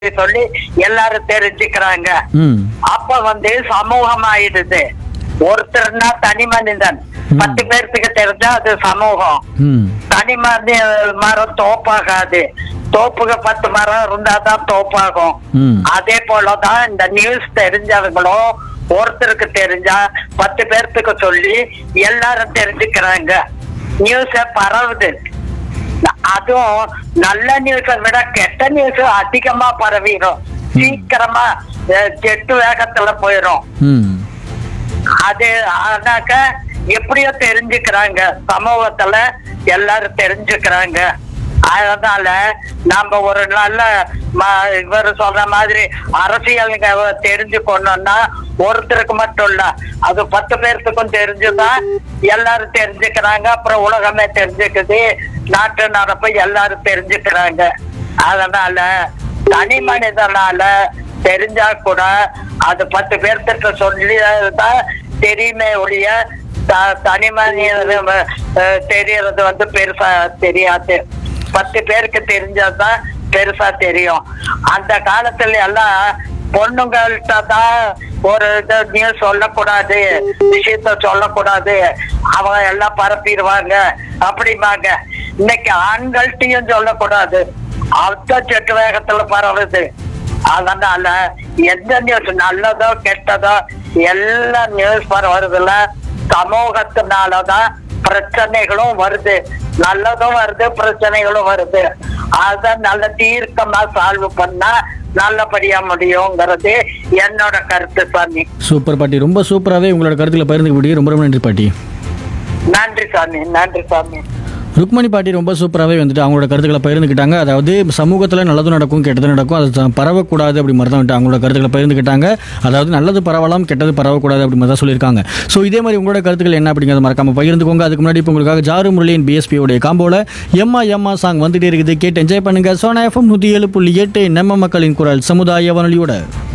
சொல்லி எல்லாரும் தெரிஞ்சுக்கிறாங்க ம் அப்ப வந்து சமூகம் ஆயிடுது ஒருத்தர்னா தனி மனிதன் பத்து பேர்த்துக்கு தெரிஞ்சா அது சமூகம் ம் தனி மனித மரம் தோப்பாகாது தோப்புக்கு பத்து மரம் இருந்தாதான் தோப்பாகும் ம் அதே போலதான் இந்த நியூஸ் தெரிஞ்சவங்களும் ஒருத்தருக்கு தெரிஞ்சா பத்து பேர்த்துக்கு சொல்லி எல்லாரும் தெரிஞ்சுக்கிறாங்க நியூஸ பரவுது அதுவும் நல்ல நியூஸை விட கெட்ட நியூஸ் அதிகமா பரவிடும் சீக்கிரமா அஹ், ஜெட்டு வேகத்துல போயிடும் ம் அது ஆனாக்க எப்படியோ தெரிஞ்சுக்கிறாங்க சமூகத்துல எல்லாரும் தெரிஞ்சுக்கிறாங்க அதனால நாம ஒரு நல்ல ம- இவர் சொல்ற மாதிரி அரசியலுங்க தெரிஞ்சுக்கணும்னா ஒருத்தருக்கு மட்டும் இல்ல அது பத்து பேர்த்துக்கும் தெரிஞ்சுதான் எல்லாரும் தெரிஞ்சுக்கிறாங்க அப்புறம் உலகமே தெரிஞ்சுக்குது நாட்டு நடப்பு எல்லாரும் தெரிஞ்சுக்கிறாங்க அதனால தனி மனிதனால தெரிஞ்சா கூட அது பத்து பேர்த்திட்ட சொல்லி தான் தெரியுமே ஒழிய த- தனி மனிதன் அஹ், தெரியறது வந்து பெருசா தெரியாது பத்து பேருக்கு தெரிஞ்சாதான் பெருசா தெரியும் அந்த காலத்துல எல்லாம் பொண்ணுங்கள்ட்ட தான் ஒரு இது நியூஸ் சொல்லக்கூடாது விஷயத்த சொல்லக்கூடாது அவங்க எல்லாம் பரப்பிடுவாங்க அப்படிம்பாங்க இன்னைக்கு ஆண்கள்ட்டையும் சொல்லக்கூடாது அந்த செட்டு வேகத்துல பரவுது அதனால எந்த நியூஸ் நல்லதோ கெட்டதோ எல்லா நியூஸ் பரவுறதுல சமூகத்தினாலதான் பிரச்சனைகளும் வருது நல்லதும் வருது பிரச்சனைகளும் வருது அத நல்ல தீர்க்கமா சால்வ் பண்ணா நல்லபடியா முடியுங்கிறது என்னோட கருத்து சாமி சூப்பர் பாட்டி ரொம்ப சூப்பராகவே உங்களோட கருத்துக்களை பகிர்ந்துக்கிட்டீங்க ரொம்ப ரொம்ப நன்றி பாட்டி நன்றி சாமி நன்றி சாமி ருக்மணி பாட்டி ரொம்ப சூப்பராகவே வந்துட்டு அவங்களோட கருத்துக்களை பகிர்ந்துக்கிட்டாங்க அதாவது சமூகத்தில் நல்லதும் நடக்கும் கெட்டதும் நடக்கும் அது த- பரவக்கூடாது அப்படி மாதிரி தான் வந்துட்டு அவங்களோட கருத்துக்களை பகிர்ந்துக்கிட்டாங்க அதாவது நல்லது பரவலாம் கெட்டது பரவக்கூடாது அப்படி மாதிரி தான் சொல்லியிருக்காங்க ஸோ இதே மாதிரி உங்களோட கருத்துக்கள் என்ன அப்படிங்கிறத மறக்காம பகிர்ந்துக்கோங்க அதுக்கு முன்னாடி இப்போ உங்களுக்காக ஜாரு முரளியின் பிஎஸ்பியோடைய காம்போல எம்மா எம்மா சாங் வந்துட்டே இருக்குது கேட்டு என்ஜாய் பண்ணுங்க சோனா எஃப்எம் நூற்றி ஏழு புள்ளி எட்டு நம்ம மக்களின் குரல் சமுதாய வானொலியோட